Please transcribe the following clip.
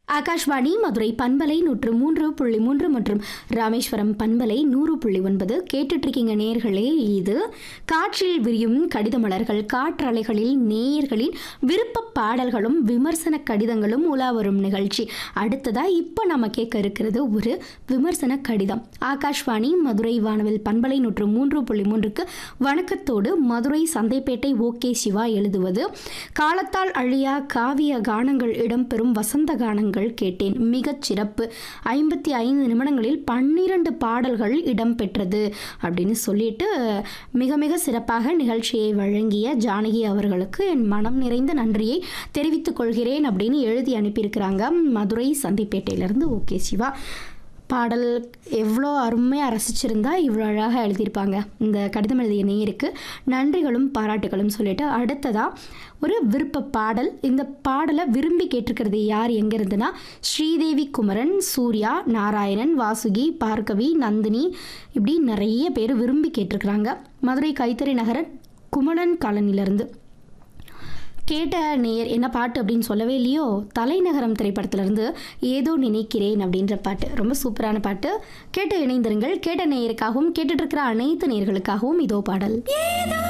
ஆகாஷ்வாணி மதுரை பண்பலை நூற்று மூன்று புள்ளி மூன்று மற்றும் ராமேஸ்வரம் பண்பலை நூறு புள்ளி ஒன்பது கேட்டுட்டு இருக்கீங்க நேயர்களே இது காற்றில் விரியும் கடித மலர்கள் காற்றலைகளில் நேயர்களின் விருப்ப பாடல்களும் விமர்சன கடிதங்களும் உலா வரும் நிகழ்ச்சி அடுத்ததா இப்போ நம்ம கேட்க இருக்கிறது ஒரு விமர்சன கடிதம் ஆகாஷ்வாணி மதுரை வானவில் பண்பலை நூற்று மூன்று புள்ளி மூன்றுக்கு வணக்கத்தோடு மதுரை சந்தைப்பேட்டை ஓகே சிவா எழுதுவது காலத்தால் அழியா காவிய கானங்கள் இடம்பெறும் வசந்த கானங்கள் கேட்டேன் மிகச் சிறப்பு ஐம்பத்தி ஐந்து நிமிடங்களில் பன்னிரண்டு பாடல்கள் இடம்பெற்றது அப்படின்னு சொல்லிட்டு மிக மிக சிறப்பாக நிகழ்ச்சியை வழங்கிய ஜானகி அவர்களுக்கு என் மனம் நிறைந்த நன்றியை தெரிவித்துக் கொள்கிறேன் அப்படின்னு எழுதி அனுப்பியிருக்கிறாங்க மதுரை சந்தைப்பேட்டையிலேருந்து ஓகே சிவா பாடல் எவ்வளோ அருமையாக ரசிச்சிருந்தா இவ்வளோ அழகாக எழுதியிருப்பாங்க இந்த கடிதம் எழுதிய நேயருக்கு நன்றிகளும் பாராட்டுகளும் சொல்லிட்டு அடுத்ததாக ஒரு விருப்ப பாடல் இந்த பாடலை விரும்பி கேட்டிருக்கிறது யார் எங்கேருந்துன்னா ஸ்ரீதேவி குமரன் சூர்யா நாராயணன் வாசுகி பார்கவி நந்தினி இப்படி நிறைய பேர் விரும்பி கேட்டிருக்கிறாங்க மதுரை கைத்தறி நகர குமரன் காலனிலேருந்து கேட்ட நேயர் என்ன பாட்டு அப்படின்னு சொல்லவே இல்லையோ தலைநகரம் திரைப்படத்திலிருந்து ஏதோ நினைக்கிறேன் அப்படின்ற பாட்டு ரொம்ப சூப்பரான பாட்டு கேட்டு இணைந்திருங்கள் கேட்ட நேயருக்காகவும் கேட்டுட்டு இருக்கிற அனைத்து நேயர்களுக்காகவும் இதோ பாடல்